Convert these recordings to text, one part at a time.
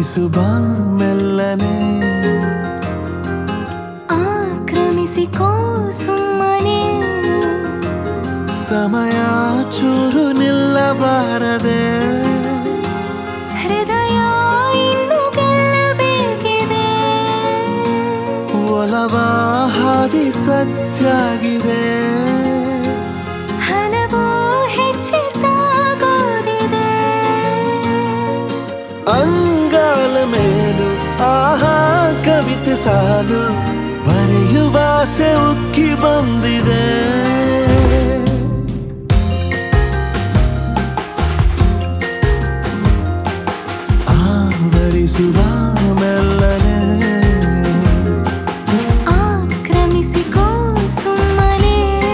ಆವರಿಸು ಬಾ ಮೆಲ್ಲನೆ ಆಕ್ರಮಿಸಿಕೋ ಸುಮ್ಮನೆ ಸಮಯ ಚೂರು ನಿಲ್ಲಬಾರದೆ ಹೃದಯ ಇನ್ನು ಗೆಲ್ಲಬೇಕಿದೆ ಒಲವ ಹಾದಿ ಸಜ್ಜಾಗಿದೆ ಹಲವು ಹೆಚ್ಚೆ ಸಾಗೋದಿದೆ ಅಂಗಾಲ ಮೇಲು ಆಹಾ ಕವಿತೆ ಸಾಲು ಬರೆಯುವ ಆಸೆ ಉಕ್ಕಿ ಬಂದಿದೆ ಆವರಿಸುವ ಮೆಲ್ಲನೆ ಆಕ್ರಮಿಸಿಕೋ ಸುಮ್ಮನೆ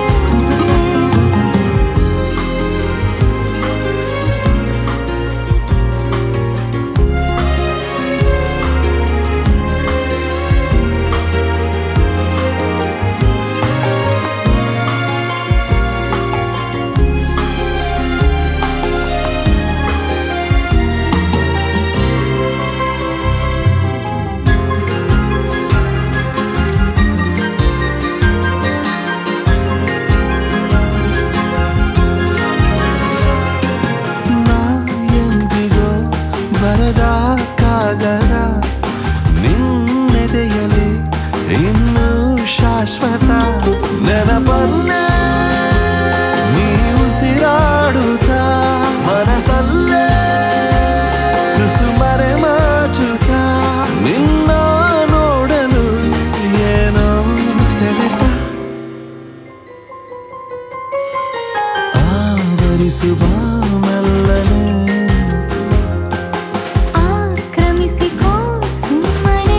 ನಾ ಎಂದಿಗೋ ಬರದ ಕಾಗದ ನಿನ್ನೆದೆಯಲಿ ಇನ್ನು ಶಾಶ್ವತ ನೆನಪನ್ನೇ ನೀ ಉಸಿರಾಡುತ್ತ ಮನಸಲ್ಲೇ ತುಸು ಮರೆ ಮಾಚುತ್ತ ನಿನ್ನ ನೋಡಲು ಏನೋ ಸೆಳೆತ ಆವರಿಸುವ ಮೆಲ್ಲನೆ ಆಕ್ರಮಿಸಿಕೋ ಸುಮ್ಮನೆ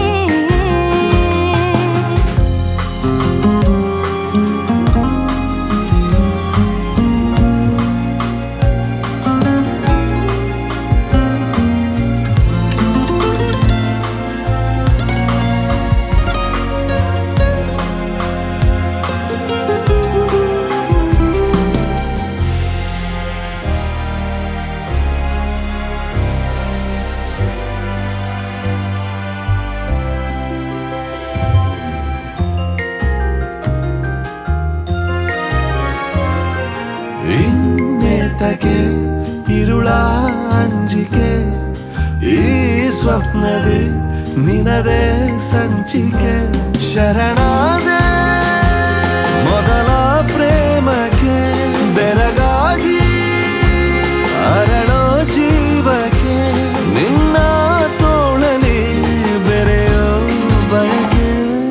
ಇನ್ನೇತಗೆ ಇರುಳ ಅಂಜಿಕೆ ಈ ಸ್ವಪ್ನದೇ ನಿನದೇ ಸಂಚಿಕೆ ಶರಣಾದೆ ಮೊದಲ ಪ್ರೇಮಕ್ಕೆ ಬೆರಗಾಗಿ ಅರಳೋ ಜೀವಕ್ಕೆ ನಿನ್ನ ತೋಳಲಿ ಬೆರೆಯೋ ಬಯಕೆ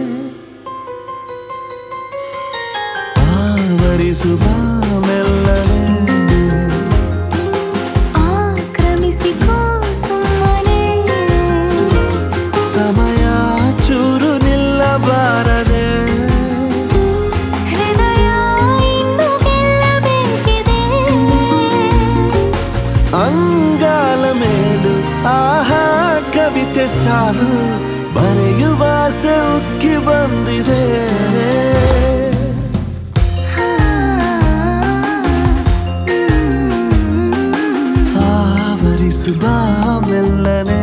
ಆವರಿಸುವ ಮೆಲ್ಲನೆ ಆಕ್ರಮಿಸಿಕೋ ಸುಮ್ಮನೆ ಸಮಯ ಚೂರು ನಿಲ್ಲಬಾರದೆ ಹೃದಯ ಇನ್ನು ಗೆಲ್ಲಬೇಕಿದೆ ಅಂಗಾಲ ಮೇಲು ಆಹಾ ಕವಿತೆ ಸಾಲು ಬರೆಯುವ ಆಸೆ ಉಕ್ಕಿ ಬಂದಿದೆ ಆವರಿಸುವ ಮೆಲ್ಲನೆ